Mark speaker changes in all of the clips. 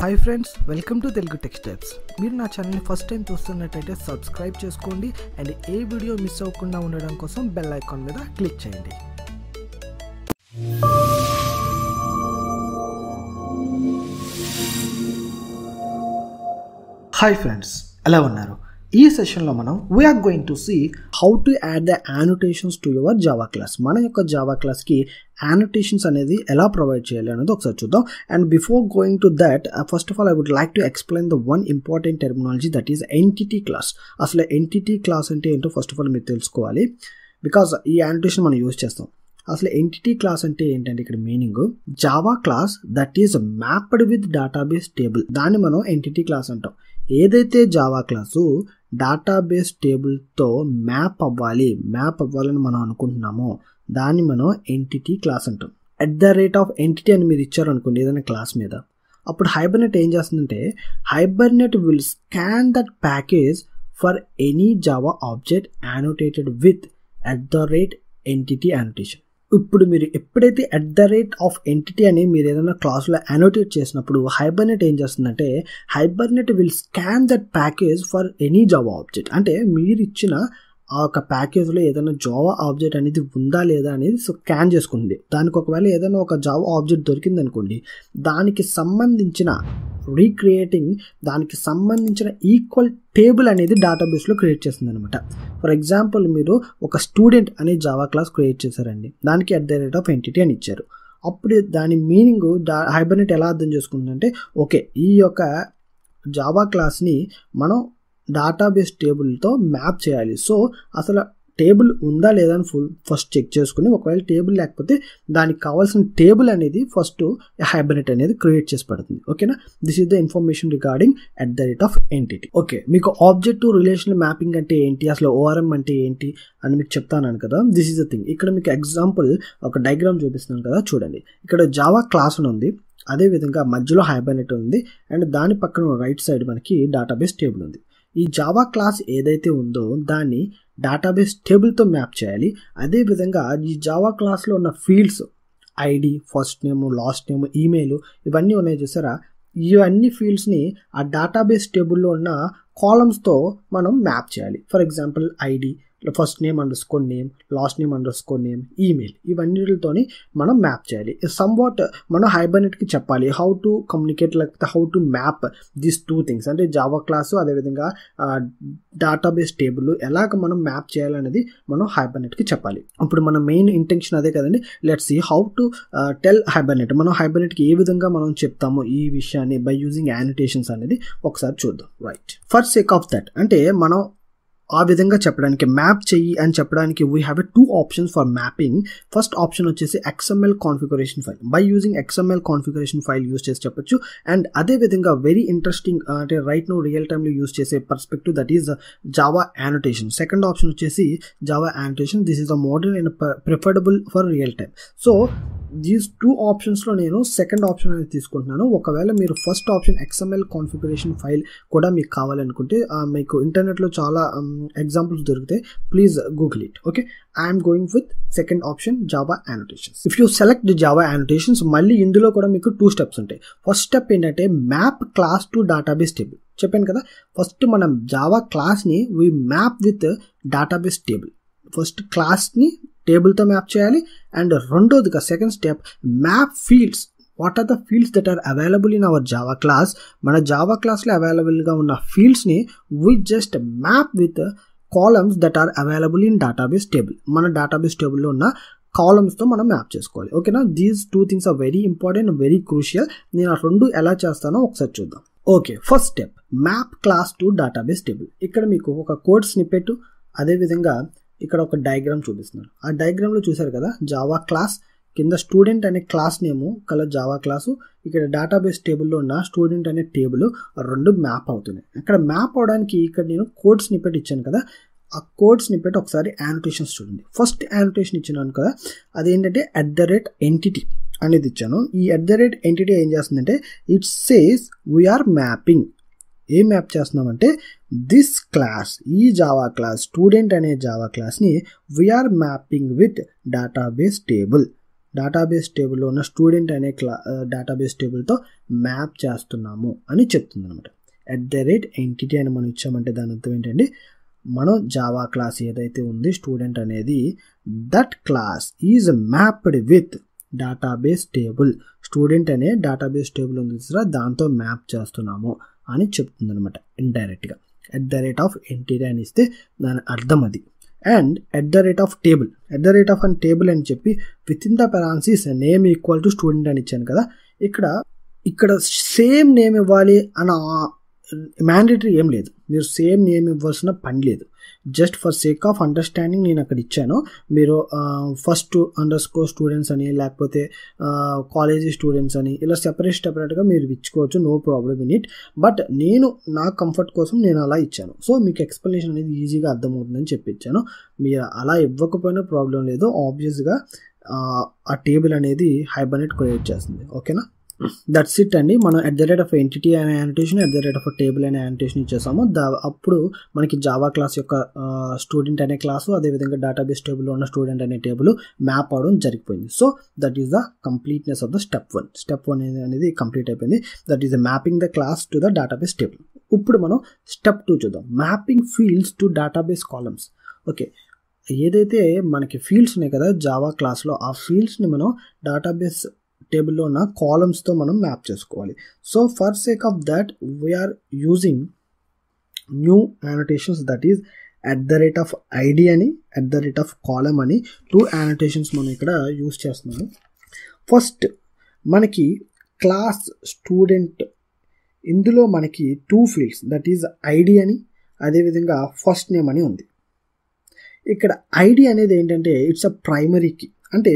Speaker 1: hi friends welcome to Telugu text types మీరు నా ఛానల్ని ఫస్ట్ టైం చూస్తున్నట్టయితే సబ్స్క్రైబ్ చేసుకోండి అండ్ ఏ వీడియో మిస్ అవ్వకుండా ఉండడం కోసం బెల్ ఐకాన్ మీద క్లిక్ చేయండి హాయ్ ఫ్రెండ్స్ ఎలా ఉన్నారు ఈ సెషన్లో మనం we're going to see how to add the annotations to your Java class మన యొక్క జావా క్లాస్కి యానోటేషన్స్ అనేది ఎలా ప్రొవైడ్ చేయాలి అనేది ఒకసారి చూద్దాం and before going to that first of all I would like to explain the one important terminology that is entity class అసలు ఎంటిటీ క్లాస్ అంటే ఏంటో ఫస్ట్ ఆఫ్ ఆల్ మీరు తెలుసుకోవాలి బికాజ్ ఈ యానోటేషన్ మనం యూజ్ చేస్తాం అసలు ఎంటిటీ క్లాస్ అంటే ఏంటంటే ఇక్కడ meaning Java class that is mapped with database table దాన్ని మనం ఎంటిటీ క్లాస్ అంటాం ఏదైతే జావా క్లాసు డేటాబేస్ టేబుల్తో మ్యాప్ అవ్వాలి మ్యాప్ అవ్వాలని మనం అనుకుంటున్నామో దాన్ని మనం ఎంటిటీ క్లాస్ అంటాం at the rate of entity అని మీరు ఇచ్చారు అనుకోండి ఏదైనా క్లాస్ మీద అప్పుడు హైబర్నెట్ ఏం చేస్తుందంటే Hibernate will scan that package for any Java object annotated with at the rate entity annotation ఇప్పుడు మీరు ఎప్పుడైతే at the rate of entity అని మీరు ఏదైనా క్లాస్లో అనోటేట్ చేసినప్పుడు హైబర్నెట్ ఏం చేస్తుందంటే Hibernate will scan that package for any Java object అంటే మీరు ఇచ్చిన ఆ యొక్క ప్యాకేజ్లో ఏదైనా జావా ఆబ్జెక్ట్ అనేది ఉందా లేదా అనేది స్కాన్ చేసుకుంది దానికి ఒకవేళ ఏదైనా ఒక జావా ఆబ్జెక్ట్ దొరికింది అనుకోండి దానికి సంబంధించిన రీక్రియేటింగ్ దానికి సంబంధించిన ఈక్వల్ టేబుల్ అనేది డేటాబేస్లో క్రియేట్ చేస్తుంది అనమాట ఫర్ ఎగ్జాంపుల్ మీరు ఒక స్టూడెంట్ అనే జావా క్లాస్ క్రియేట్ చేశారండి దానికి at the rate of entity అని ఇచ్చారు అప్పుడు దాని మీనింగ్ డా హైబర్నెట్ ఎలా అర్థం చేసుకుంటుందంటే ఓకే ఈ యొక్క జావా క్లాస్ని మనం డేటాబేస్ టేబుల్తో మ్యాప్ చేయాలి సో అసలు టేబుల్ ఉందా లేదా అని ఫుల్ ఫస్ట్ చెక్ చేసుకుని ఒకవేళ టేబుల్ లేకపోతే దానికి కావాల్సిన టేబుల్ అనేది ఫస్ట్ హైబర్నెట్ అనేది క్రియేట్ చేసి పడుతుంది ఓకేనా this is the information regarding at the rate of entity okay మీకు ఆబ్జెక్ట్ టు రిలేషనల్ మ్యాపింగ్ అంటే ఏంటి అసలు ఓఆర్ఎం అంటే ఏంటి అని మీకు చెప్తాను కదా దిస్ ఈస్ ద థింగ్ ఇక్కడ మీకు ఎగ్జాంపుల్ ఒక డయాగ్రామ్ చూపిస్తున్నాను కదా చూడండి ఇక్కడ జావా క్లాస్ అని ఉంది అదేవిధంగా మధ్యలో హైబర్నెట్ ఉంది అండ్ దాని పక్కన రైట్ సైడ్ మనకి డేటాబేస్ టేబుల్ ఉంది ఈ జావా క్లాస్ ఏదైతే ఉందో దాన్ని డేటాబేస్ టేబుల్తో మ్యాప్ చేయాలి అదేవిధంగా ఈ జావా క్లాస్లో ఉన్న fields ID first name last name email ఇవన్నీ ఉన్నాయి చూసారా ఇవన్నీ ఫీల్డ్స్ని ఆ డేటాబేస్ టేబుల్లో ఉన్న కాలమ్స్తో మనం మ్యాప్ చేయాలి for example ID first name underscore name last name underscore name email ఇవన్నిటితోని మనం మ్యాప్ చేయాలి సమ్ వాట్ మనం హైబర్నెట్కి చెప్పాలి హౌ టు కమ్యూనికేట్ లేకపోతే how to map these two things అంటే జావా క్లాసు అదేవిధంగా డేటాబేస్ టేబుల్ ఎలాగ మనం మ్యాప్ చేయాలనేది మనం హైబర్నెట్కి చెప్పాలి ఇప్పుడు మన మెయిన్ ఇంటెన్షన్ అదే కదండి let's see how to tell Hibernate మనం హైబర్నెట్కి ఏ విధంగా మనం చెప్తాము ఈ విషయాన్ని బై యూజింగ్ యానిటేషన్స్ అనేది ఒకసారి చూద్దాం right for sake of that అంటే మనం ఆ విధంగా చెప్పడానికి మ్యాప్ చెయ్యి అని చెప్పడానికి we have a two options for mapping first option వచ్చేసి XML configuration file by using XML configuration file use చేసి చెప్పొచ్చు అండ్ అదే విధంగా వెరీ ఇంట్రెస్టింగ్ అంటే రైట్ నో రియల్ టైంలో యూస్ చేసే perspective that is Java annotation second option వచ్చేసి Java annotation this is the modern and preferable for real time so these two ఆప్షన్స్లో నేను సెకండ్ ఆప్షన్ అనేది తీసుకుంటున్నాను ఒకవేళ మీరు first option XML configuration file కూడా మీకు కావాలనుకుంటే మీకు ఇంటర్నెట్లో చాలా ఎగ్జాంపుల్స్ దొరికితే please Google it okay I'm going with second option Java annotations if you select the Java annotations మళ్ళీ ఇందులో కూడా మీకు టూ స్టెప్స్ ఉంటాయి ఫస్ట్ స్టెప్ ఏంటంటే map class to database table చెప్పాను కదా ఫస్ట్ మనం జావా క్లాస్ని we map with database table first క్లాస్ని టేబుల్తో మ్యాప్ చేయాలి అండ్ రెండోదిగా second step map fields what are the fields that are available in our Java class మన Java క్లాస్లో అవైలబుల్గా ఉన్న ఫీల్డ్స్ని we just map with columns that are available in database table మన database టేబుల్లో ఉన్న కాలమ్స్తో మనం మ్యాప్ చేసుకోవాలి ఓకేనా these two things are very important very crucial నేను ఆ రెండు ఎలా చేస్తానో ఒకసారి చూద్దాం okay first step map class to database table ఇక్కడ మీకు ఒక కోడ్ స్నిప్పెట్ అదేవిధంగా ఇక్కడ ఒక డయాగ్రామ్ చూపిస్తున్నారు ఆ డయాగ్రామ్లో చూసారు కదా జావా క్లాస్ కింద స్టూడెంట్ అనే క్లాస్ నేము కల జావా క్లాసు ఇక్కడ డేటాబేస్ టేబుల్లో ఉన్న స్టూడెంట్ అనే టేబుల్ రెండు మ్యాప్ అవుతున్నాయి అక్కడ మ్యాప్ అవడానికి ఇక్కడ నేను కోడ్ స్నిప్పెట్ ఇచ్చాను కదా ఆ కోడ్ స్నిప్పెట్ ఒకసారి యానోటేషన్స్ చూడండి ఫస్ట్ యానోటేషన్ ఇచ్చినాను కదా అదేంటంటే అట్ ద రేట్ ఎంటిటీ అనేది ఇచ్చాను ఈ అట్ ద రేట్ ఎంటిటీ ఏం చేస్తుందంటే ఇట్ సేస్ వీఆర్ మ్యాపింగ్ ఏం మ్యాప్ చేస్తున్నామంటే దిస్ క్లాస్ ఈ జావా క్లాస్ స్టూడెంట్ అనే జావా క్లాస్ని we're mapping with database table database టేబుల్లో ఉన్న స్టూడెంట్ అనే క్లా డేటాబేస్ టేబుల్తో మ్యాప్ చేస్తున్నాము అని చెప్తుంది అనమాట ఎట్ ద రేట్ ఎంటిటీ అని మనం ఇచ్చామంటే దాని అర్థం ఏంటండి మనం జావా క్లాస్ ఏదైతే ఉంది స్టూడెంట్ అనేది that class is mapped with database table student అనే డేటాబేస్ టేబుల్ ఉంది చూసారా దాంతో మ్యాప్ చేస్తున్నాము అని చెప్తుంది అనమాట ఇండైరెక్ట్గా at the rate of entity అని ఇస్తే దాని అర్థం అది and at the rate of table at the rate of on table అని చెప్పి with in the parentheses name equal to student అని ఇచ్చాను కదా ఇక్కడ ఇక్కడ సేమ్ నేమ్ ఇవ్వాలి అన్న మ్యాండేటరీ ఏం లేదు మీరు సేమ్ నేమ్ ఇవ్వాల్సిన పని లేదు just for sake of understanding నేను అక్కడ ఇచ్చాను మీరు ఫస్ట్ అండర్ స్కోర్ స్టూడెంట్స్ అని లేకపోతే కాలేజీ స్టూడెంట్స్ అని ఇలా సెపరేట్ సెపరేట్గా మీరు ఇచ్చుకోవచ్చు no problem in it but నేను నా కంఫర్ట్ కోసం నేను అలా ఇచ్చాను సో మీకు ఎక్స్ప్లెనేషన్ అనేది ఈజీగా అర్థమవుతుందని చెప్పి ఇచ్చాను మీరు అలా ఇవ్వకపోయినా ప్రాబ్లం లేదు ఆబ్వియస్గా ఆ టేబుల్ అనేది హైబర్నెట్ క్రియేట్ చేస్తుంది ఓకేనా దట్స్ ఇట్ అండి మనం at the rate of entity అనే annotation at the rate of table అనే యానిటేషన్ ఇచ్చేసాము దా అప్పుడు మనకి జావా క్లాస్ యొక్క స్టూడెంట్ అనే క్లాసు అదేవిధంగా డేటాబేస్ టేబుల్లో ఉన్న స్టూడెంట్ అనే టేబుల్ మ్యాప్ అవడం జరిగిపోయింది so that is the completeness of the step one step one అనేది కంప్లీట్ అయిపోయింది that is the mapping the class to the database table ఇప్పుడు మనం స్టెప్ టూ చూద్దాం mapping fields to database columns okay ఏదైతే మనకి fields ఉన్నాయి కదా Java క్లాస్లో ఆ ఫీల్డ్స్ని మనం డేటాబేస్ టేబుల్లో ఉన్న కాలమ్స్తో మనం మ్యాప్ చేసుకోవాలి so for sake of that we are using new annotations that is at the rate of ID అని at the rate of column అని టూ యానటేషన్స్ మనం ఇక్కడ యూజ్ చేస్తున్నాము ఫస్ట్ మనకి క్లాస్ స్టూడెంట్ ఇందులో మనకి two fields that is ID అని అదేవిధంగా ఫస్ట్ నేమ్ అని ఉంది ఇక్కడ ఐడి అనేది ఏంటంటే ఇట్స్ అ ప్రైమరీ కీ అంటే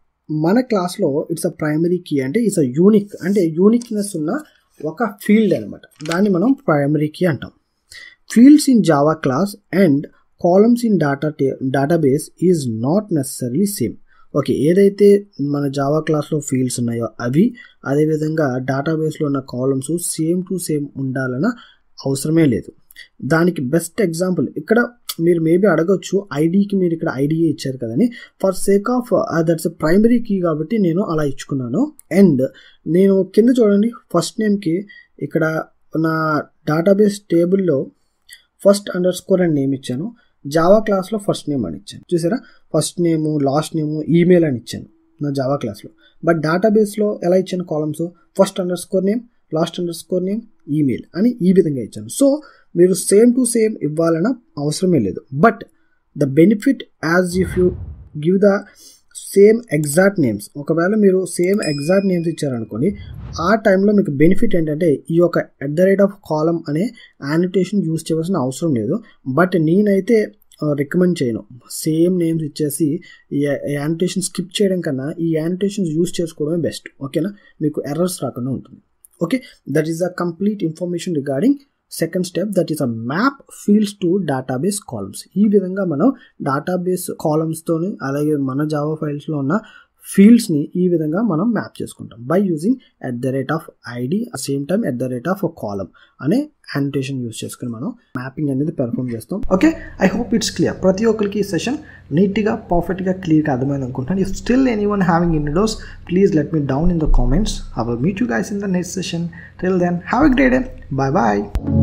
Speaker 1: మన క్లాస్లో ఇట్స్ అ ప్రైమరీ కీ అంటే ఇట్స్ అ యూనిక్ అంటే యూనిక్నెస్ ఉన్న ఒక ఫీల్డ్ అనమాట దాన్ని మనం ప్రైమరీ కీ అంటాం fields in Java class and columns in data database is not necessary same okay ఏదైతే మన జావా క్లాస్లో ఫీల్డ్స్ ఉన్నాయో అవి అదేవిధంగా డేటాబేస్లో ఉన్న కాలమ్స్ సేమ్ టు సేమ్ ఉండాలన్న అవసరమే లేదు దానికి బెస్ట్ ఎగ్జాంపుల్ ఇక్కడ మీరు మేబీ అడగొచ్చు ఐడికి మీరు ఇక్కడ ఐడియే ఇచ్చారు కదని for sake of that's primary key కాబట్టి నేను అలా ఇచ్చుకున్నాను అండ్ నేను కింద చూడండి ఫస్ట్ నేమ్కి ఇక్కడ నా డేటాబేస్ టేబుల్లో ఫస్ట్ అండర్ స్కోర్ అని నేమ్ ఇచ్చాను జావా క్లాస్లో ఫస్ట్ నేమ్ అని ఇచ్చాను చూసారా first name last name email అని ఇచ్చాను నా జావా క్లాస్లో బట్ డేటాబేస్లో ఎలా ఇచ్చాను columns first underscore name last underscore name email అని ఈ విధంగా ఇచ్చాను సో మీరు సేమ్ టు సేమ్ ఇవ్వాలన్న అవసరమే లేదు but the benefit as if you give the same exact names ఒకవేళ మీరు సేమ్ ఎగ్జాక్ట్ నేమ్స్ ఇచ్చారనుకోండి ఆ టైంలో మీకు బెనిఫిట్ ఏంటంటే ఈ యొక్క at the rate of column అనే యానిటేషన్ యూస్ చేయవలసిన అవసరం లేదు బట్ నేనైతే రికమెండ్ చేయను సేమ్ నేమ్స్ ఇచ్చేసి ఈ యానిటేషన్ స్కిప్ చేయడం కన్నా ఈ యానిటేషన్స్ యూస్ చేసుకోవడమే బెస్ట్ ఓకేనా మీకు ఎర్రర్స్ రాకుండా ఉంటుంది okay that is the complete information regarding second step that is a map fields to database columns ఈ విధంగా మనం డేటాబేస్ కాలమ్స్తోని అలాగే మన జావా ఫైల్స్లో ఉన్న ఫీల్డ్స్ని ఈ విధంగా మనం మ్యాప్ చేసుకుంటాం by using at the rate of ID same time at the rate of column అనే యానిటేషన్ యూస్ చేసుకుని మనం మ్యాపింగ్ అనేది పెర్ఫామ్ చేస్తాం okay I hope it's clear ప్రతి ఒక్కరికి ఈ సెషన్ నీట్గా పర్ఫెక్ట్గా క్లియర్గా అర్థమైంది అనుకుంటాను if still anyone having in doubts please let me down in the comments I will meet you guys in the next session till then have a great day bye bye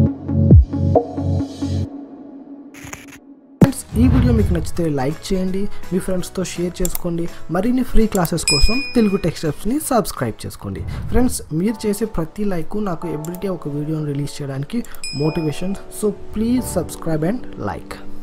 Speaker 1: ఈ video మీకు నచ్చితే like చేయండి మీ ఫ్రెండ్స్తో share చేసుకోండి మరిన్ని free classes కోసం తెలుగు టెక్స్టెప్స్ని subscribe చేసుకోండి ఫ్రెండ్స్ మీరు చేసే ప్రతి లైక్ నాకు ఎవ్రీడే ఒక వీడియోని రిలీజ్ చేయడానికి motivation so please subscribe and like